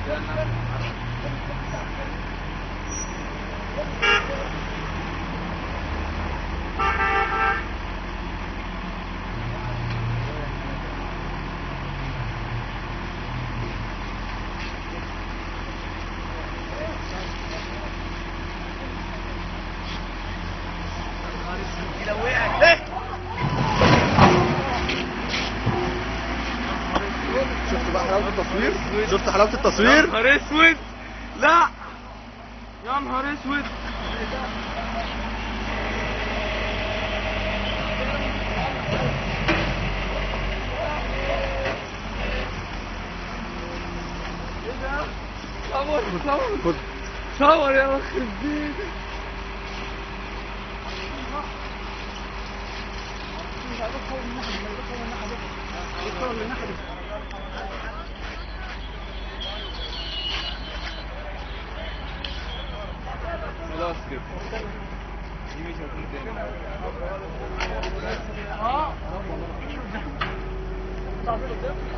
شفت بقى حلاوه التصوير شفت حلاوه يا التصوير نهار اسود لا يا نهار اسود ايه ده؟ صور صور خد صور يا يخرب بيتك خلاص كده دي مش هتكون تاني